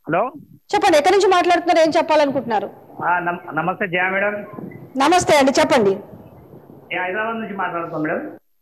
hello చెప్పండి ఎక్కడి నుంచి మాట్లాడుతున్నారు ఏం చెప్పాలనుకుంటున్నారు ఆ, నమ- నమస్తే జయ మేడం నమస్తే అండి చెప్పండి నేను హైదరాబాద్ నుంచి మాట్లాడుతాం మేడం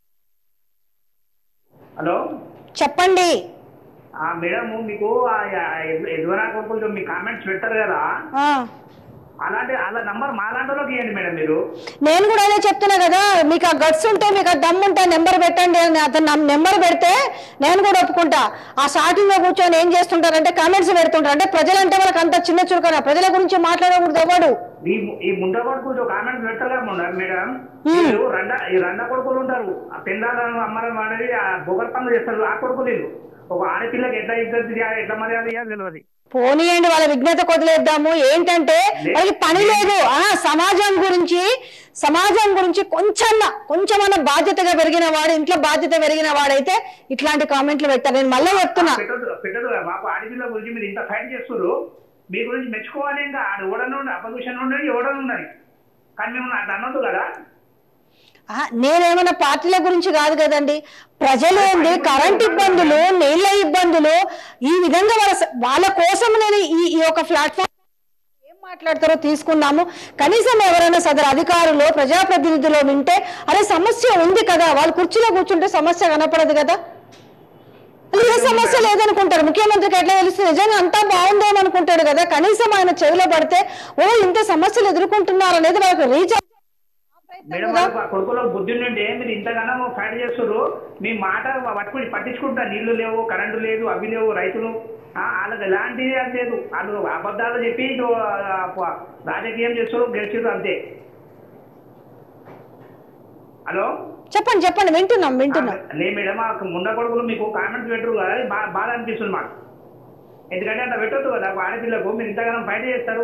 హలో చెప్పండి ఆ, మేడం మీకు ఆ, ఆ, ఎదు- ఎదురా కొడుకులతో మీ కామెంట్స్ పెట్టారు కదా ఆ, అలాంటి అలా నంబర్ మా దాంట్లోకి ఇవ్వండి మేడం మీరు నేను కూడా అదే చెప్తున్నా కదా మీకు ఆ గట్స్ ఉంటే మీకు ఆ దమ్ ఉంటే నెంబర్ పెట్టండి అని అతను నెంబర్ పెడితే నేను కూడా ఒప్పుకుంటా ఆ స్టార్టింగ్ లో కూర్చొని ఏం చేస్తుంటారంటే కామెంట్స్ పెడుతుంటారు అంటే ప్రజలంటే వాళ్ళకి అంత చిన్న చురుకన ప్రజల గురించి మాట్లాడకూడదు ఎవడు ఈ ఈ ముండ కొడుకులతో కామెంట్స్ పెట్టారా మొన్న మేడం వీళ్ళు రండ ఈ రండ కొడుకులు ఉంటారు ఆ పెందాలను అమ్మడం అనేది ఆ బొగర్ పనులు చేస్తారు ఆ కొడుకులు వీళ్ళు ఒక ఆడపిల్లకి ఎట్లా ఇద్దరు చేయాలి ఎట్లా మర్యాద ఇవ్వాలి తెలియదు పోనీయండి వాళ్ళ విఘ్నత కొదిలేద్దాము ఏంటంటే వాళ్ళకి పని లేదు ఆ సమాజం గురించి సమాజం గురించి కొంచెం కొంచెమన్నా బాధ్యతగా పెరిగిన వాడు ఇంట్లో బాధ్యత పెరిగిన వాడైతే ఇట్లాంటి కామెంట్లు పెట్టారు నేను మళ్ళీ చెప్తున్నా పెట్టదు పెట్టదు మాకు ఆడపిల్ల గురించి మీరు ఇంత ఫైట్ చేస్తున్నారు మీ గురించి మెచ్చుకోవాలి ఇంకా ఆడ ఓడను అపోజిషన్ ఉండదు ఓడను ఉన్నది కానీ మేము అట్లా అనొద్దు కదా ఆ, నేనేమన్నా పార్టీల గురించి కాదు కదండి ప్రజలు ఏంది కరెంట్ ఇబ్బందులు నీళ్ళ ఇబ్బందులు ఈ విధంగా వాళ్ళ స- వాళ్ళ కోసం నేను ఈ ఈ యొక్క ప్లాట్ఫామ్ ఏం మాట్లాడతారో తీసుకున్నాము కనీసం ఎవరైనా సదరు అధికారులు ప్రజాప్రతినిధులు వింటే అరే సమస్య ఉంది కదా వాళ్ళు కుర్చీలో కూర్చుంటే సమస్య కనపడదు కదా అసలు ఏ సమస్య లేదనుకుంటారు ముఖ్యమంత్రికి ఎట్లా తెలుస్తుంది నిజంగా అంతా బాగుందేమో అనుకుంటాడు కదా కనీసం ఆయన చెవిలో పడితే ఓ ఇంత సమస్యలు ఎదుర్కొంటున్నారు అనేది వాళ్ళకి రీచ్ మేడం వాళ్ళకు ఆ కొడుకులో బుద్ధి నుండి మీరు ఇంతగానో ఫైట్ చేస్తున్నారు మీ మాట పట్టుకుని పట్టించుకుంటా నీళ్లు లేవు కరెంటు లేదు అవి లేవు రైతులు ఆ, వాళ్ళకి ఎలాంటిది అది లేదు వాళ్ళు అబద్ధాలు చెప్పి ఇటు, ఆ, ప- రాజకీయం చేస్తారు గెలిచారు అంతే హలో చెప్పండి చెప్పండి వింటున్నాం వింటున్నాం లే మేడం ఆ ముండ కొడుకులు మీకు కామెంట్స్ పెట్టరు కదా అది బా- బాధ అనిపిస్తుంది మాకు ఎందుకంటే అట్లా పెట్టొద్దు కదా ఒక ఆడపిల్లకు మీరు ఇంతగానో ఫైట్ చేస్తారు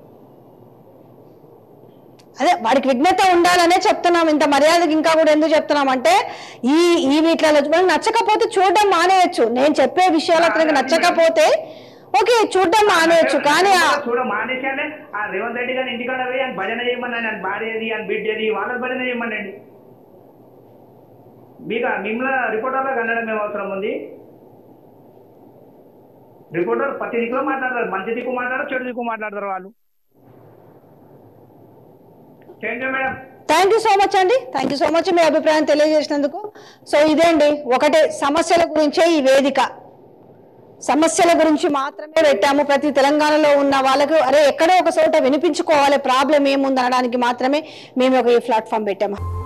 అదే వాడికి విఘ్నత ఉండాలనే చెప్తున్నాం ఇంత మర్యాదకి ఇంకా కూడా ఎందుకు చెప్తున్నాం అంటే ఈ ఈ వీటిలో మనకు నచ్చకపోతే చూడడం మానేయచ్చు నేను చెప్పే విషయాలు అతనికి నచ్చకపోతే ఓకే చూడడం మానేయచ్చు కానీ ఆ- చూడ మానేసి అంటే ఆ రేవంత్ రెడ్డి గారి ఇంటికాడ పోయి ఆయన భజన చేయమని ఆయన భార్యది ఆయన బిడ్డది వాళ్ళకి భజన చేయమనండి మీకు మిమ్మల్ని రిపోర్టర్లో కనడం ఏం అవసరం ఉంది రిపోర్టర్ ప్రతి దిక్కులో మాట్లాడతారు మంచి దిక్కు మాట్లాడరు చెడు దిక్కు మాట్లాడతారు వాళ్ళు thank you madam thank you so much అండి థ్యాంక్ యూ సో మచ్ మీ అభిప్రాయం తెలియజేసినందుకు సో ఇదే అండి ఒకటే సమస్యల గురించే ఈ వేదిక సమస్యల గురించి మాత్రమే పెట్టాము ప్రతి తెలంగాణలో ఉన్న వాళ్ళకు అరే ఎక్కడో ఒక చోట వినిపించుకోవాలి ప్రాబ్లం ఏముంది అనడానికి మాత్రమే మేము ఒక ఈ ప్లాట్ఫామ్ పెట్టాము